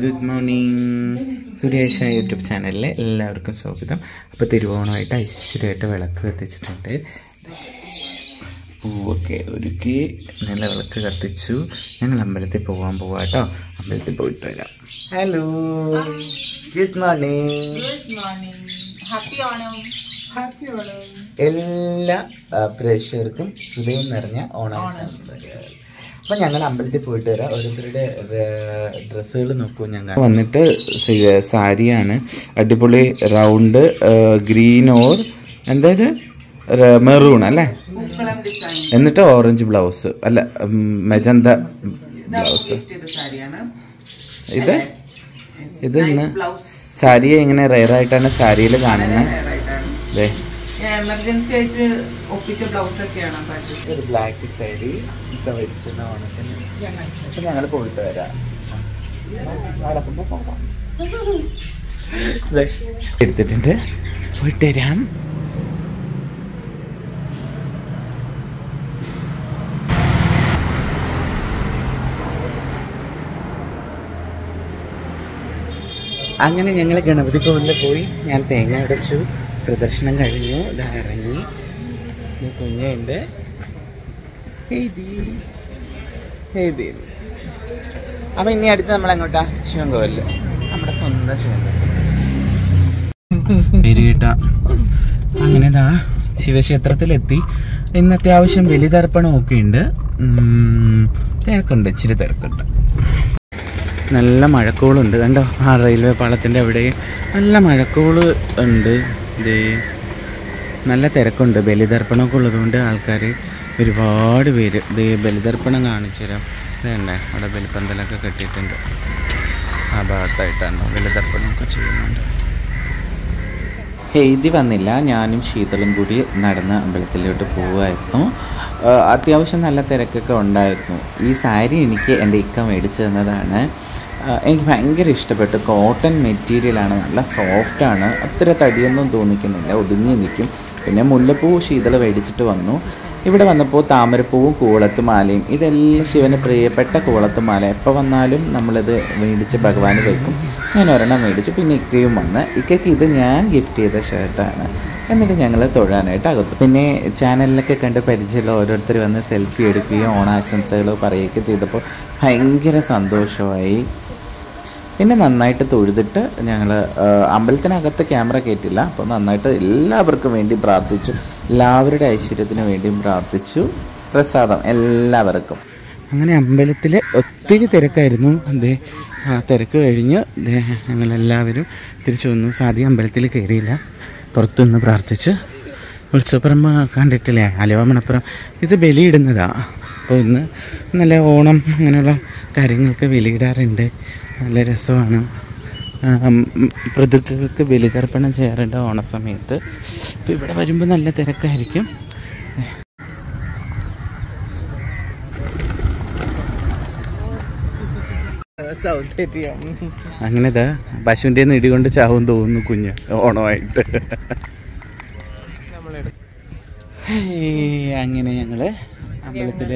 Good morning സുരേഷ YouTube ചാനലിലെ എല്ലാവർക്കും സ്വാഗതം അപ്പോൾ തിരുവോണമായിട്ട് ഐശ്വര്യമായിട്ട് വിളക്ക് കത്തിച്ചിട്ടുണ്ട് പൂവൊക്കെ ഒരുക്കി നല്ല വിളക്ക് കത്തിച്ചു ഞങ്ങൾ അമ്പലത്തിൽ പോകാൻ പോവാം കേട്ടോ അമ്പലത്തിൽ പോയിട്ട് വരാം hello good morning good morning happy Onam happy Onam എല്ലാ ആ, പ്രേക്ഷകർക്കും ഹൃദയം നിറഞ്ഞ ഓണാശംസകൾ അപ്പൊ ഞങ്ങൾ അമ്പലത്തിൽ പോയിട്ട് വരാം ഓരോരുത്തരുടെ ഡ്രസ്സുകൾ നോക്കൂ ഞങ്ങൾ വന്നിട്ട് സി- സാരിയാണ് അടിപൊളി റൗണ്ട് ഗ്രീൻ ഓർ എന്തായത് മെറൂൺ അല്ലേ പൂക്കളം ഡിസൈൻ എന്നിട്ട് ഓറഞ്ച് ബ്ലൗസ് അല്ല ഉം, മെജന്ത ബ്ലൗസ് ഗിഫ്റ്റ് ചെയ്ത സാരിയാണ് ഇത് ഇത് ഇന്ന് ബ്ലൗസ് സാരിയെ ഇങ്ങനെ റെയറായിട്ടാണ് സാരിയിൽ കാണുന്നത് ദേ എമർജൻസി ആയിട്ട് ഒപ്പിച്ച ബ്ലൗസ് ഒക്കെയാണ് പർച്ചേസ് ഒരു ബ്ലാക്ക് സാരി ഒക്കെ വെച്ചിരുന്ന ഓണത്തിന് അപ്പൊ ഞങ്ങൾ പോയിട്ട് വരാം നടക്കുമ്പോ പോകാം. ദേ, എടുത്തിട്ടുണ്ട് പോയിട്ട് വരാം അങ്ങനെ ഞങ്ങൾ ഗണപതി കോവിലിൽ പോയി ഞാൻ തേങ്ങ അടച്ചു പ്രദർശനം കഴിഞ്ഞു ഇതാ ഇറങ്ങി ഈ കുഞ്ഞുണ്ട് എഴുതി എഴുതി അപ്പൊ ഇനി അടുത്ത് നമ്മൾ എങ്ങോട്ടാ ശിവൻകോവില് നമ്മുടെ സ്വന്തം ശിവൻകോവിൽ പേരുകേട്ട അങ്ങനെ ദാ ശിവക്ഷേത്രത്തിലെത്തി ഇന്ന് അത്യാവശ്യം ബലിതർപ്പണം ഒക്കെ ഉണ്ട് ഉം, തിരക്കുണ്ട് ഇച്ചിരി തിരക്കുണ്ട് നല്ല മഴക്കോളുണ്ട് കണ്ടോ ആ റെയിൽവേ പാളത്തിൻ്റെ അവിടെ നല്ല മഴക്കോള് ഉണ്ട് ദേ നല്ല തിരക്കുണ്ട് ബലിതർപ്പണമൊക്കെ ഉള്ളതുകൊണ്ട് ആൾക്കാർ ഒരുപാട് പേര് ദേ ബലിതർപ്പണം കാണിച്ചു തരാം ഇതേണ്ടേ അവിടെ ബലിപ്പന്തലൊക്കെ കെട്ടിയിട്ടുണ്ട് ആ ഭാഗത്തായിട്ടാണ് ബലിതർപ്പണമൊക്കെ ചെയ്യുന്നുണ്ട് എഴുതി വന്നില്ല ഞാനും ശീതളും കൂടി നടന്ന് അമ്പലത്തിലോട്ട് പോവുമായിരുന്നു ആ, അത്യാവശ്യം നല്ല തിരക്കൊക്കെ ഉണ്ടായിരുന്നു ഈ സാരി എനിക്ക് എൻ്റെ ഇക്ക മേടിച്ചു തന്നതാണ് ആ, എനിക്ക് ഭയങ്കര ഇഷ്ടപ്പെട്ടു കോട്ടൺ മെറ്റീരിയലാണ് നല്ല സോഫ്റ്റാണ് അത്ര തടിയൊന്നും തോന്നിക്കുന്നില്ല ഒതുങ്ങി നിൽക്കും പിന്നെ മുല്ലപ്പൂ ശീതള മേടിച്ചിട്ട് വന്നു ഇവിടെ വന്നപ്പോൾ താമരപ്പൂവും കൂളത്തുമാലയും ഇതെല്ലാം ശിവന് പ്രിയപ്പെട്ട കൂളത്തുമാല എപ്പോൾ വന്നാലും നമ്മളിത് മേടിച്ച് ഭഗവാന് വെക്കും ഞാൻ ഒരെണ്ണം മേടിച്ചു പിന്നെ ഇക്കയും വന്ന് ഇക്കയ്ക്ക് ഇത് ഞാൻ ഗിഫ്റ്റ് ചെയ്ത ഷർട്ടാണ് എന്നിട്ട് ഞങ്ങൾ തൊഴാനായിട്ട് അകത്തു പിന്നെ ചാനലിലൊക്കെ കണ്ട് പരിചയമുള്ള ഓരോരുത്തർ വന്ന് സെൽഫി എടുക്കുകയും ഓണാശംസകളോ പറയുകയൊക്കെ ചെയ്തപ്പോൾ ഭയങ്കര സന്തോഷമായി പിന്നെ നന്നായിട്ട് തൊഴുതിട്ട് ഞങ്ങൾ അമ്പലത്തിനകത്ത് ക്യാമറ കയറ്റില്ല അപ്പോൾ നന്നായിട്ട് എല്ലാവർക്കും വേണ്ടി പ്രാർത്ഥിച്ചു എല്ലാവരുടെ ഐശ്വര്യത്തിന് വേണ്ടിയും പ്രാർത്ഥിച്ചു പ്രസാദം എല്ലാവർക്കും അങ്ങനെ അമ്പലത്തിൽ ഒത്തിരി തിരക്കായിരുന്നു അതെ ആ തിരക്ക് കഴിഞ്ഞ് ദേ ഞങ്ങളെല്ലാവരും തിരിച്ചു വന്നു സാധ്യ അമ്പലത്തിൽ കയറിയില്ല പുറത്തുനിന്ന് പ്രാർത്ഥിച്ച് ഉത്സവപ്പറമ്പ് കണ്ടിട്ടില്ലേ ആലുവ മണപ്പുറം ഇത് ബലിയിടുന്നതാണ് അപ്പോൾ ഇന്ന് നല്ല ഓണം അങ്ങനെയുള്ള കാര്യങ്ങൾക്ക് ബലിയിടാറുണ്ട് നല്ല രസമാണ് ആം, പ്രതികൾക്ക് ബലിതർപ്പണം ചെയ്യാറുണ്ട് ഓണസമയത്ത് അപ്പോൾ ഇവിടെ വരുമ്പോൾ നല്ല തിരക്കായിരിക്കും സൗന്ദര്യം അങ്ങനെ ഇതാ പശുവിൻ്റെ ഇടികൊണ്ട് ചാവും തോന്നുന്നു കുഞ്ഞ് ഓണമായിട്ട് ഹേയ്, അങ്ങനെ ഞങ്ങള് അമ്പലത്തില്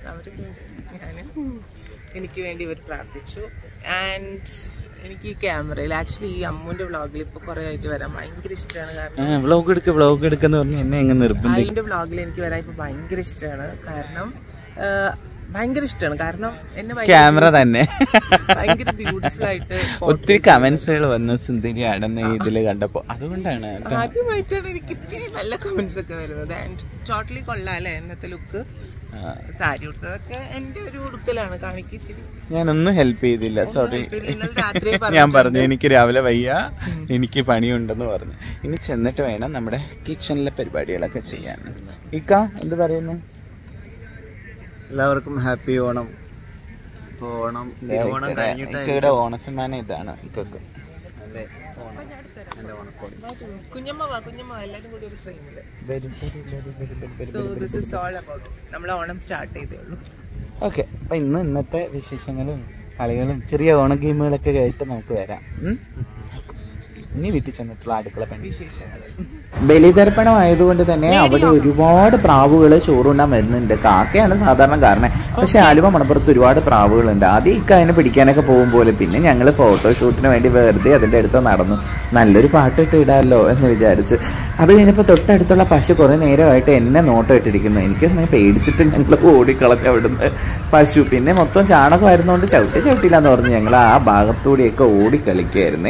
എനിക്ക് വേണ്ടി ഇവർ പ്രാർത്ഥിച്ചു ആൻഡ് എനിക്ക് ഈ ക്യാമറയിൽ ആക്ച്വലി ഈ അമ്മുവിന്റെ വ്ളോഗിൽ ഇപ്പൊ കുറെ ആയിട്ട് വരാൻ ഭയങ്കര ഇഷ്ടമാണ് കാരണം വ്ളോഗ് എടുക്ക വ്ളോഗ് എടുക്കെന്ന് പറഞ്ഞ് എന്നെ എങ്ങനെ നിർബന്ധിക്കും അതിന്റെ വ്ളോഗിൽ എനിക്ക് വരാൻ ഇപ്പൊ ഭയങ്കര ഇഷ്ടമാണ് കാരണം ആ, ഭയങ്കര ഇഷ്ടമാണ് കാരണം എന്നെ ഭയങ്കര ക്യാമറ തന്നെ ഭയങ്കര ബ്യൂട്ടിഫുൾ ആയിട്ട് ഒത്തിരി കമന്റ്സുകൾ വന്നു സുന്ദരിയാണെന്ന് ഇതില് കണ്ടപ്പോ അതുകൊണ്ടാണ് കേട്ടോ. ആദ്യമായിട്ടാണ് എനിക്ക് ഇത്തിരി നല്ല കമന്റ്സ് ഒക്കെ വരുന്നത് ആൻഡ് ടോട്ടലി കൊള്ളാല്ലേ ഇന്നത്തെ ലുക്ക് ആ, സാരി ഉടുത്തതൊക്കെ എന്റെ ഒരു ഉടുക്കലാണ് കാണിക്കിച്ചിരി ഞാനൊന്നും ഹെൽപ്പ് ചെയ്തില്ല സോറി ഇന്നലെ രാത്രി ഞാൻ പറഞ്ഞു എനിക്ക് രാവിലെ വയ്യ എനിക്ക് പണിയുണ്ടെന്ന് പറഞ്ഞു ഇനി ചെന്നിട്ട് വേണം നമ്മുടെ കിച്ചണിലെ പരിപാടികളൊക്കെ ചെയ്യാൻ ഇക്ക എന്ത് പറയുന്നു എല്ലാവർക്കും ഹാപ്പി ഓണം ഇപ്പോൾ ഓണം തിരുവോണം കഴിഞ്ഞിട്ട് ഇക്കയുടെ ഓണസമ്മാനം ഇതാണ് ഇക്കൊക്കെ അല്ലേ ഓണം എൻ്റെ ഓണക്കോടി കുഞ്ഞമ്മ വാ കുഞ്ഞമ്മ വാ, എല്ലാരും കൂടി ഒരു ഫ്രെയിമില് വരും വരും വരും വരും വരും വരും so this is all about നമ്മൾ ഓണം സ്റ്റാർട്ട് ചെയ്തേ ഉള്ളൂ ഓക്കെ അപ്പൊ ഇന്ന് ഇന്നത്തെ വിശേഷങ്ങളും കളികളും ചെറിയ ഓണ ഗെയിമുകളൊക്കെ ആയിട്ട് നമുക്ക് വരാം ഉം? ഇനി വീട്ടിൽ ചെന്നിട്ടുള്ള അടുക്കള പണി വിശേഷങ്ങൾ ബലിതർപ്പണം ആയതുകൊണ്ട് തന്നെ അവിടെ ഒരുപാട് പ്രാവുകൾ ചോറുണ്ണാൻ വരുന്നുണ്ട് കാക്കയാണ് സാധാരണ കാരണം പക്ഷെ ആലുവ മണപ്പുറത്ത് ഒരുപാട് പ്രാവുകളുണ്ട് ആദ്യം ഇക്ക അതിനെ പിടിക്കാനൊക്കെ പോകും പോലെ പിന്നെ ഞങ്ങൾ ഫോട്ടോഷൂട്ടിന് വേണ്ടി വെറുതെ അതിൻ്റെ അടുത്ത് നടന്നു നല്ലൊരു പാട്ടിട്ട് ഇടാമല്ലോ എന്ന് വിചാരിച്ച് അത് കഴിഞ്ഞപ്പോൾ തൊട്ടടുത്തുള്ള പശു കുറേ നേരമായിട്ട് എന്നെ നോട്ടം ഇട്ടിരിക്കുന്നു എനിക്കൊന്ന് പേടിച്ചിട്ട് ഞങ്ങൾ ഓടിക്കളഞ്ഞു അവിടുന്ന് പശു പിന്നെ മൊത്തം ചാണകമായിരുന്നുകൊണ്ട് ചവിട്ടി ചവിട്ടിയില്ലാന്ന് പറഞ്ഞു ഞങ്ങൾ ആ ഭാഗത്തൂടെയൊക്കെ ഓടിക്കളിക്കായിരുന്നേ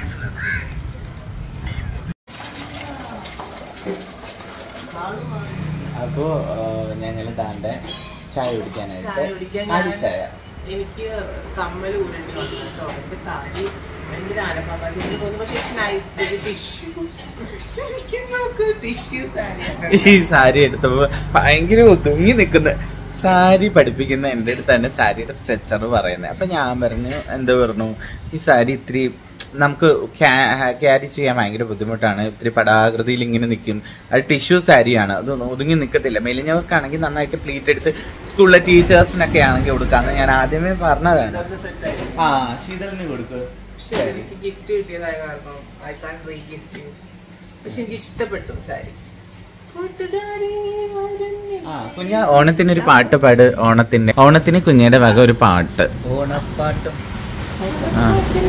അപ്പോൾ ഞങ്ങൾ താണ്ട ചായ കുടിക്കാനായിട്ട് ചായ കുടിക്കാൻ ഞാൻ- കാലിച്ചായ എനിക്ക് കമ്മൽ ഊരേണ്ടി വന്നു കേട്ടോ എന്റെ സാരി ഭയങ്കര ആനപ്പാപ്പാച്ച് എനിക്ക് തോന്നുന്നു പക്ഷേ ഇറ്റ്സ് നൈസ് ടിഷ്യൂ ശരിക്കും നോക്ക് ടിഷ്യൂ സാരിയാണ് ഈ സാരി എടുത്തപ്പോൾ ഭയങ്കര ഒതുങ്ങി നിൽക്കുന്ന സാരി പഠിപ്പിക്കുന്ന എൻ്റെ അടുത്ത് തന്നെ സാരിയുടെ സ്ട്രെച്ചർ പറയുന്നത് അപ്പം ഞാൻ പറഞ്ഞു എന്താ പറഞ്ഞു ഈ സാരി ഇത്തിരി നമുക്ക് ക്യാരി ചെയ്യാൻ ഭയങ്കര ബുദ്ധിമുട്ടാണ് ഇത്തിരി പടാകൃതിയിൽ ഇങ്ങനെ നിൽക്കും അത് ടിഷ്യൂ സാരിയാണ് അത് ഒതുങ്ങി നിൽക്കത്തില്ല മെലിഞ്ഞവർക്കാണെങ്കിൽ നന്നായിട്ട് പ്ലീറ്റ് എടുത്ത് സ്കൂളിലെ ടീച്ചേഴ്സിനൊക്കെ ആണെങ്കിൽ കൊടുക്കാമെന്ന് ഞാൻ ആദ്യമേ പറഞ്ഞതാണ് ആ ശീതളിന് കൊടുക്കുക പക്ഷെ എനിക്ക് ഗിഫ്റ്റ് കിട്ടിയതായ കാരണം ഐ കാൺ റീ ഗിഫ്റ്റ് പക്ഷെ എനിക്ക് ഇഷ്ടപ്പെട്ടു സാരി കൂട്ടുകാരി വരുന്നില്ല. ആ കുഞ്ഞ ഓണത്തിന് ഒരു പാട്ട് പാട് ഓണത്തിന്റെ ഓണത്തിന് കുഞ്ഞയുടെ വക ഒരു പാട്ട് ഓണപ്പാട്ടും ആ.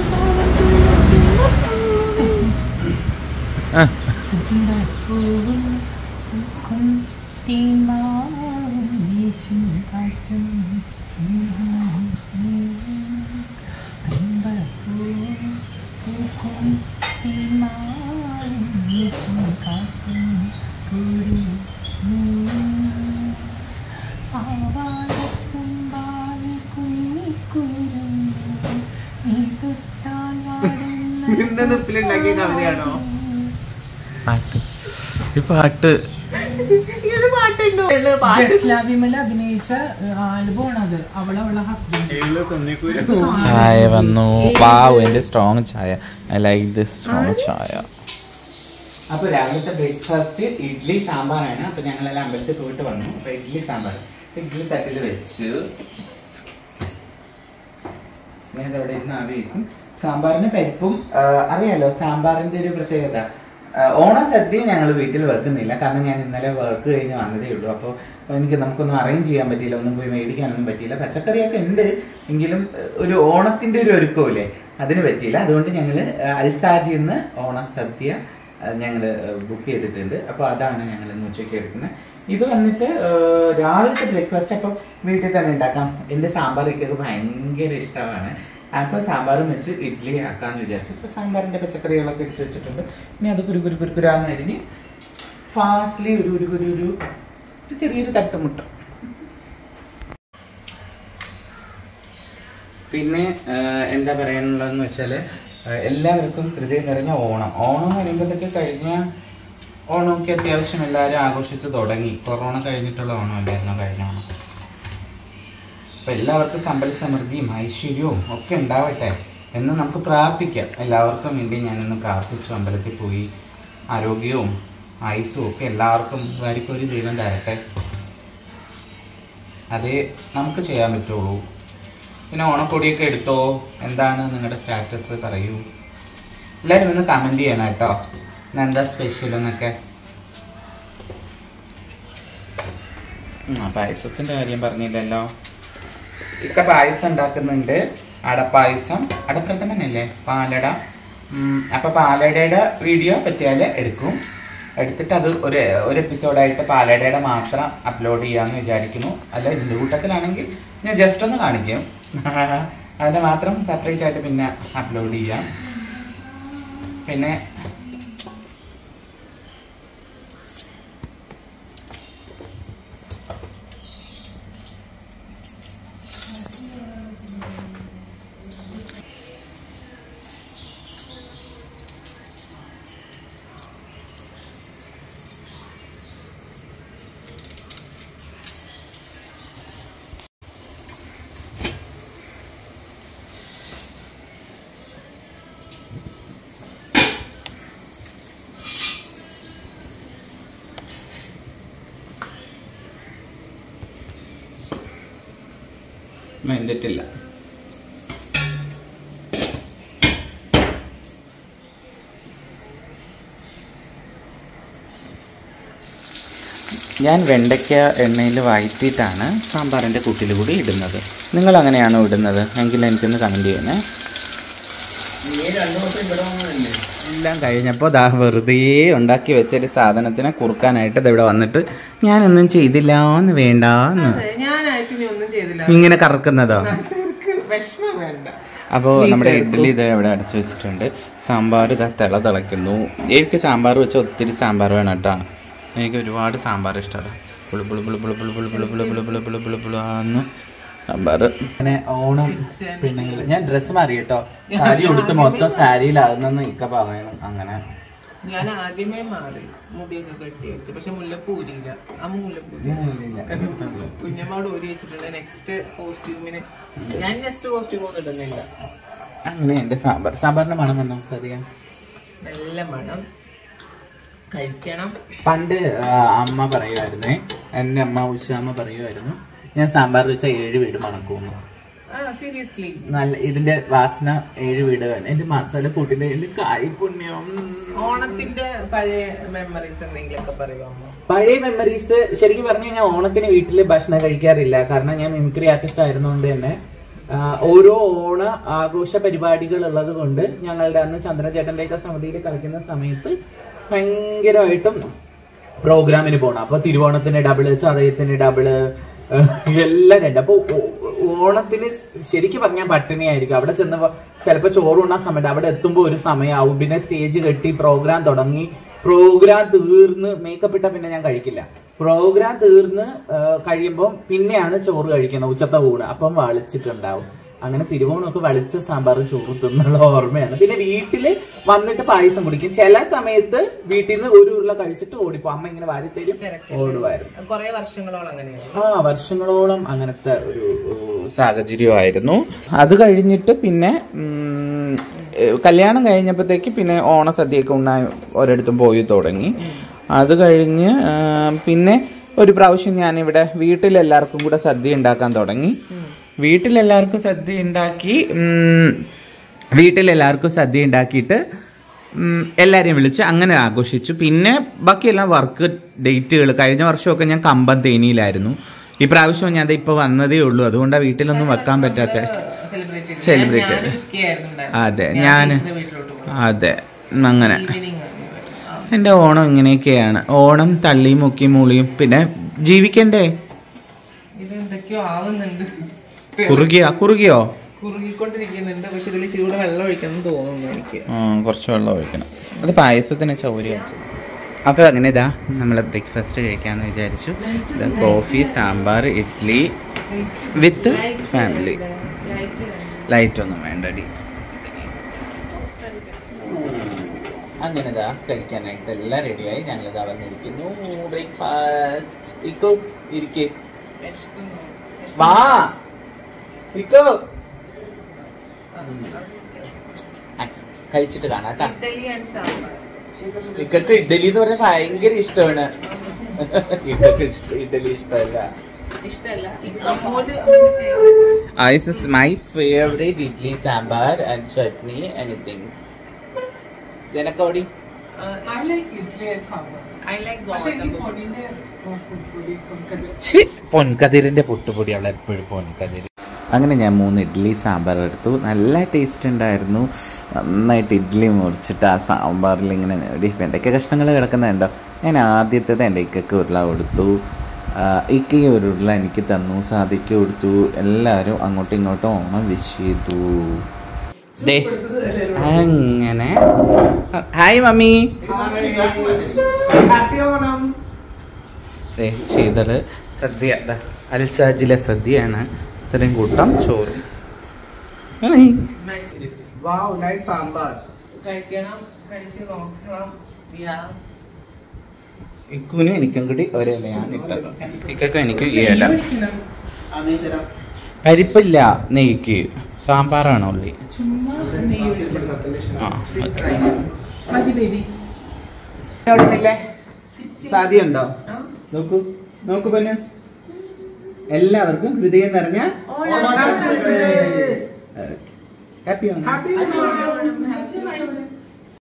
ആ. നിന്റെ നിപ്പിലുണ്ടാക്കിയ കവിതയാണോ പാട്ട് ഈ പാട്ട് ഇങ്ങനെ പാട്ടുണ്ടോ പാട്ട് ജസ്ല വിമല അഭിനയിച്ച ആൽബമാണ് അത് അവളെ അവളെ ഹസ്ബൻഡ് ചായ വന്നു വാവ് എന്റെ സ്ട്രോങ് ചായ ഐ ലൈക്ക് ദിസ് സ്ട്രോങ് ചായ അപ്പൊ രാവിലത്തെ ബ്രേക്ക്ഫാസ്റ്റ് ഇഡ്ഡലി സാമ്പാറാണ് അപ്പൊ ഞങ്ങളെല്ലാം അമ്പലത്തിൽ പോയിട്ട് വന്നു അപ്പൊ ഇഡ്ഡലി സാമ്പാർ ഇഡ്ഡലി തട്ടിൽ വെച്ചു ഞാൻ ഇതവിടെ ഇരുന്ന് ആവിയിരിക്കും സാമ്പാറിന് പരിപ്പും ആ, അറിയാലോ സാമ്പാറിന്റെ ഒരു പ്രത്യേകത ആ, ഓണസദ്യ ഞങ്ങൾ വീട്ടിൽ വെക്കുന്നില്ല കാരണം ഞാൻ ഇന്നലെ വർക്ക് കഴിഞ്ഞ് വന്നതേ ഉള്ളൂ അപ്പോൾ എനിക്ക് നമുക്കൊന്നും അറേഞ്ച് ചെയ്യാൻ പറ്റിയില്ല ഒന്നും പോയി മേടിക്കാനൊന്നും പറ്റിയില്ല പച്ചക്കറിയൊക്കെ ഉണ്ട് എങ്കിലും ആ, ഒരു ഓണത്തിന്റെ ഒരു ഒരുക്കമില്ലേ അതിന് പറ്റിയില്ല അതുകൊണ്ട് ഞങ്ങൾ അൽസാജിൽ നിന്ന് ഓണസദ്യ ഞങ്ങൾ ബുക്ക് ചെയ്തിട്ടുണ്ട് അപ്പോൾ അതാണ് ഞങ്ങൾ ഇന്ന് ഉച്ചയ്ക്ക് എടുക്കുന്നത് ഇത് വന്നിട്ട് ആ, രാവിലത്തെ ബ്രേക്ക്ഫാസ്റ്റ് അപ്പോൾ വീട്ടിൽ തന്നെ ഉണ്ടാക്കാം എൻ്റെ സാമ്പാർ ഇക്കൊക്കെ ഭയങ്കര ഇഷ്ടമാണ് അപ്പോൾ സാമ്പാറും വെച്ച് ഇഡ്ഡലി ആക്കാമെന്ന് വിചാരിച്ചു അപ്പോൾ സാമ്പാറിൻ്റെ പച്ചക്കറികളൊക്കെ എടുത്ത് വെച്ചിട്ടുണ്ട് ഇനി അത് കുരു കുരു കുരുക്കുരാന്ന് അരിഞ്ഞ് ഫാസ്റ്റ്ലി ഒരു ഒരു ഒരു ഒരു ഒരു ചെറിയൊരു തട്ടുമുട്ട പിന്നെ ആ, എന്താ പറയാനുള്ളതെന്ന് വെച്ചാൽ എല്ലാവർക്കും ഹൃദയം നിറഞ്ഞ ഓണം ഓണം എന്ന് പറയുമ്പോഴത്തേക്ക് കഴിഞ്ഞ ഓണമൊക്കെ അത്യാവശ്യം എല്ലാവരും ആഘോഷിച്ച് തുടങ്ങി കൊറോണ കഴിഞ്ഞിട്ടുള്ള ഓണമല്ലായിരുന്നു കഴിഞ്ഞ ഓണം അപ്പം എല്ലാവർക്കും സമ്പൽ സമൃദ്ധിയും ഐശ്വര്യവും ഒക്കെ ഉണ്ടാവട്ടെ എന്ന് നമുക്ക് പ്രാർത്ഥിക്കാം എല്ലാവർക്കും വേണ്ടി ഞാനിന്ന് പ്രാർത്ഥിച്ചു അമ്പലത്തിൽ പോയി ആരോഗ്യവും ആയുസ്സും ഒക്കെ എല്ലാവർക്കും വാരിക്കൊരു ദൈവം തരട്ടെ അതേ നമുക്ക് ചെയ്യാൻ പറ്റുള്ളൂ പിന്നെ ഓണക്കൊടിയൊക്കെ എടുത്തോ എന്താണ് നിങ്ങളുടെ സ്റ്റാറ്റസ് പറയൂ എല്ലാവരും ഒന്ന് കമൻറ്റ് ചെയ്യണം കേട്ടോ ഇന്ന് എന്താ സ്പെഷ്യൽ എന്നൊക്കെ ഉം, ആ പായസത്തിൻ്റെ കാര്യം പറഞ്ഞില്ലല്ലോ ഇക്ക പായസം ഉണ്ടാക്കുന്നുണ്ട് അടപ്പായസം അടപ്രഥമനല്ലേ പാലട ഉം, അപ്പൊ പാലടയുടെ വീഡിയോ പറ്റിയാൽ എടുക്കും എടുത്തിട്ട് അത് ഒരു ഒരു എപ്പിസോഡായിട്ട് പാലടയുടെ മാത്രം അപ്ലോഡ് ചെയ്യാമെന്ന് വിചാരിക്കുന്നു അല്ല ഇതിൻ്റെ കൂട്ടത്തിലാണെങ്കിൽ ഞാൻ ജസ്റ്റ് ഒന്ന് കാണിക്കും അതിൻ്റെ മാത്രം സെപ്പറേറ്റ് ആയിട്ട് പിന്നെ അപ്ലോഡ് ചെയ്യാം പിന്നെ വെന്തിട്ടില്ല ഞാൻ വെണ്ടയ്ക്ക എണ്ണയിൽ വഴറ്റിയിട്ടാണ് സാമ്പാറിൻ്റെ കൂട്ടിൽ കൂടി ഇടുന്നത് നിങ്ങൾ അങ്ങനെയാണോ ഇടുന്നത് എങ്കിൽ എനിക്കൊന്ന് കമൻറ്റ് ചെയ്യണേ എല്ലാം കഴിഞ്ഞപ്പോൾ ദാ വെറുതെ ഉണ്ടാക്കി വെച്ചൊരു സാധനത്തിനെ കുറുക്കാനായിട്ട് ഇത് ഇവിടെ വന്നിട്ട് ഞാനൊന്നും ചെയ്തില്ല എന്ന് വേണ്ടാന്ന് അതെ, ഞാനായിട്ട് ഇനി ഒന്നും ചെയ്തില്ല ഇങ്ങനെ കറക്കുന്നതോ നാട്ടുകാർക്ക് വിഷമം വേണ്ട അപ്പോൾ നമ്മുടെ ഇഡ്ഡലി ഇത് ഇവിടെ അടച്ചു വെച്ചിട്ടുണ്ട് സാമ്പാർ ഇതാ തിള തിളയ്ക്കുന്നു എനിക്ക് സാമ്പാർ വെച്ചാൽ ഒത്തിരി സാമ്പാർ വേണം കേട്ടോ എനിക്ക് ഒരുപാട് സാമ്പാർ ഇഷ്ടമാണ് പുളു പുളു പുളു പുളു പുളു പുളു പുളു പുളു പുളു പുളു പുളു പുളു ആന്ന് സാമ്പാർ അങ്ങനെ ഓണം പെണ്ണുങ്ങൾ ഞാൻ ഡ്രസ്സ് മാറി കേട്ടോ സാരി ഉടുത്ത് മൊത്തം സാരിയിലാകുന്നെന്ന് ഇക്ക പറയണം അങ്ങനെ ഞാൻ ആദ്യമേ മാറി മുടിയൊക്കെ കെട്ടി വെച്ചു പക്ഷെ മുല്ലപ്പൂ ഊരിയില്ല ആ മുല്ലപ്പൂ കുഞ്ഞമ്മോട് ഊരി വെച്ചിട്ടുണ്ട് നെക്സ്റ്റ് കോസ്റ്റ്യൂമിന് ഞാൻ നെക്സ്റ്റ് കോസ്റ്റ്യൂം ഒന്നും ഇടുന്നില്ല അങ്ങനെ എൻ്റെ സാമ്പാർ സാമ്പാറിൻ്റെ മണം വന്നോ സറിയാ നല്ല മണം കഴിക്കണം പണ്ട് ആ, അമ്മ പറയുമായിരുന്നേ എൻ്റെ അമ്മ ഉഷാമ്മ പറയുമായിരുന്നു ഞാൻ സാമ്പാർ വെച്ചാൽ ഏഴ് വീട് മണക്കുമെന്ന് ആ സീരിയസ്ലി നല്ല ഇതിന്റെ വാസന ഏഴ് വീട് തന്നെ എന്റെ മസാല കൂട്ടിന്റെ എന്റെ കായ് പുണ്യം ഓണത്തിന്റെ പഴയ മെമ്മറീസ് എന്തെങ്കിലുമൊക്കെ പറയുമോ പഴയ മെമ്മറീസ് ശരിക്കും പറഞ്ഞു കഴിഞ്ഞാൽ ഓണത്തിന് വീട്ടിൽ ഭക്ഷണം കഴിക്കാറില്ല കാരണം ഞാൻ മിമിക്രി ആർട്ടിസ്റ്റ് ആയിരുന്നുകൊണ്ട് തന്നെ ആ, ഓരോ ഓണ ആഘോഷ പരിപാടികൾ ഉള്ളത് കൊണ്ട് ഞങ്ങളുടെ അന്ന് ചന്ദ്രചേട്ടൻ്റെയൊക്കെ സമിതിയിൽ കളിക്കുന്ന സമയത്ത് ഭയങ്കരമായിട്ടും പ്രോഗ്രാമിന് പോകണം അപ്പൊ തിരുവോണത്തിന് ഡബിള് ചതയത്തിന് ഡബിള് എല്ലാം രണ്ട് അപ്പൊ ഓ- ഓണത്തിന് ശരിക്കും പറഞ്ഞാൽ പട്ടിണിയായിരിക്കും അവിടെ ചെന്ന് ചിലപ്പോൾ ചോറ് ഉണ്ണാൻ സമയത്ത് അവിടെ എത്തുമ്പോൾ ഒരു സമയമാവും പിന്നെ സ്റ്റേജ് കെട്ടി പ്രോഗ്രാം തുടങ്ങി പ്രോഗ്രാം തീർന്ന് മേക്കപ്പ് ഇട്ട പിന്നെ ഞാൻ കഴിക്കില്ല പ്രോഗ്രാം തീർന്ന് കഴിയുമ്പോൾ പിന്നെയാണ് ചോറ് കഴിക്കുന്നത് ഉച്ചത്തെ ഊണ് അപ്പം വളിച്ചിട്ടുണ്ടാവും അങ്ങനെ തിരുവോണമൊക്കെ വളിച്ച സാമ്പാറും ചോറും തിന്നുള്ള ഓർമ്മയാണ് പിന്നെ വീട്ടില് വന്നിട്ട് പായസം കുടിക്കും ചില സമയത്ത് വീട്ടിൽ നിന്ന് ഒരു ഉരുള കഴിച്ചിട്ട് ഓടിപ്പോ അമ്മ ഇങ്ങനെ വാരിത്തരും ഓടുമായിരുന്നു കുറെ വർഷങ്ങളോളം അങ്ങനെയാണ് ആ വർഷങ്ങളോളം അങ്ങനത്തെ ഒരു ഏഹ്, സാഹചര്യമായിരുന്നു അത് കഴിഞ്ഞിട്ട് പിന്നെ ഉം, ഏഹ്, കല്യാണം കഴിഞ്ഞപ്പോഴത്തേക്ക് പിന്നെ ഓണസദ്യയൊക്കെ ഉണ്ണാൻ ഒരിടത്തും പോയി തുടങ്ങി അത് കഴിഞ്ഞ് ആ, പിന്നെ ഒരു പ്രാവശ്യം ഞാനിവിടെ വീട്ടിലെല്ലാവർക്കും കൂടെ സദ്യ ഉണ്ടാക്കാൻ തുടങ്ങി വീട്ടിലെല്ലാവർക്കും സദ്യ ഉണ്ടാക്കി ഉം, വീട്ടിലെല്ലാവർക്കും സദ്യ ഉണ്ടാക്കിയിട്ട് ഉം, എല്ലാരെയും വിളിച്ച് അങ്ങനെ ആഘോഷിച്ചു പിന്നെ ബാക്കിയെല്ലാം വർക്ക് ഡേറ്റുകൾ കഴിഞ്ഞ വർഷമൊക്കെ ഞാൻ കമ്പം തേനിയിലായിരുന്നു ഈ പ്രാവശ്യം ഞാൻ ദേ ഇപ്പൊ വന്നതേ ഉള്ളൂ അതുകൊണ്ടാണ് വീട്ടിലൊന്നും വെക്കാൻ പറ്റാത്ത സെലിബ്രേറ്റ് Celebrate അതെ ഞാൻ വീട്ടിലോട്ട് പോകും അതെ അങ്ങനെ ഈവനിങ് എൻ്റെ ഓണം ഇങ്ങനെയൊക്കെയാണ് ഓണം തള്ളിയും മുക്കിയും മൂളിയും പിന്നെ ജീവിക്കണ്ടേ ഇത് എന്തൊക്കെയോ ആവുന്നുണ്ട് കുറുകിയോ കുറുകിയോ കുറുകിക്കൊണ്ടിരിക്കുന്നുണ്ട് പക്ഷെ ഇതിൽ ചൂട് വെള്ളം ഒഴിക്കണം എന്ന് തോന്നുന്നു എനിക്ക് ആ, കുറച്ച് വെള്ളം ഒഴിക്കണം അത് പായസത്തിന് ചൗരി വെച്ചത് അപ്പോൾ അങ്ങനെ ഇതാ നമ്മൾ ബ്രേക്ക്ഫാസ്റ്റ് കഴിക്കാമെന്ന് വിചാരിച്ചു ഇതാ coffee sambar idli with family light ഒന്നും വേണ്ടടി അങ്ങനെ ഇതാ കഴിക്കാനായിട്ട് എല്ലാം റെഡിയായി ഞങ്ങളിതാ വന്നിരിക്കുന്നു ബ്രേക്ക്ഫാസ്റ്റ് ഇക്കോ ഇരിക്കേ വാ ഇക്കോ ആ, കഴിച്ചിട്ട് കാണാം കേട്ടാ ഇഡ്ഡലി ആൻഡ് സാമ്പാർ ഇക്കൊക്കെ ഇഡ്ഡലി എന്ന് പറഞ്ഞാൽ ഭയങ്കര ഇഷ്ടമാണ് ഇക്കൊക്കെ ഇഷ്ട- ഇഡ്ഡലി ഇഷ്ടമല്ല ഇഷ്ടമല്ല അമ്മോന് favourite this is my favourite idli sambar and chutney anything ജനക്കോടി I like idli and sambar. I like പക്ഷേ എനിക്ക് ഗോതമ്പ് പൊടിന്റെ പൊടി പൊടിക്കതിർ പൊൻകതിരിന്റെ പുട്ടുപൊടി അവളെ എപ്പോഴും പൊൻകതിര് അങ്ങനെ ഞാൻ മൂന്ന് ഇഡ്ഡലി സാമ്പാർ എടുത്തു നല്ല ടേസ്റ്റ് ഉണ്ടായിരുന്നു നന്നായിട്ട് ഇഡ്ഡലി മുറിച്ചിട്ട് ആ സാമ്പാറിൽ ഇങ്ങനെ നേടി വെണ്ടയ്ക്ക കഷ്ണങ്ങൾ കിടക്കുന്നുണ്ടോ ഞാൻ ആദ്യത്തേത് എൻ്റെ ഇക്കയ്ക്ക് ഉരുള കൊടുത്തു ആ, ഇക്കയ്ക്ക് ഒരു ഉരുള എനിക്ക് തന്നു സാധിക്ക് കൊടുത്തു എല്ലാവരും അങ്ങോട്ടും ഇങ്ങോട്ടും ഓണം വിഷ് ചെയ്തു ദേ അങ്ങനെ ഹായ് മമ്മി ഹാപ്പി ഓണം ദേ ശീതള് സദ്യ ദാ അൽസാജിലെ സദ്യയാണ് ഇത്രയും കൂട്ടം ചോറും ഹായ്. വാവ് നൈസ് സാമ്പാർ കഴിക്കണം കഴിച്ച് നോക്കണം യാ ഇക്കുനും എനിക്കും കൂടി ഒരേ ഇലയാണ് ഇട്ടത് ഇക്കും എനിക്കും ഈ ഇല പരിപ്പില്ല നെയ്ക്ക് സാമ്പാറാണ് ഉള്ളി ചുമ്മാ നെയ്യ് ഒഴിക്കണം. ആ മതി ബേബി സാധ്യയുണ്ടോ നോക്കൂ നോക്കൂ പന്നു എല്ലാവർക്കും ഹൃദയം നിറഞ്ഞ ഹാപ്പി ഹാപ്പി ഓണം ഹാപ്പി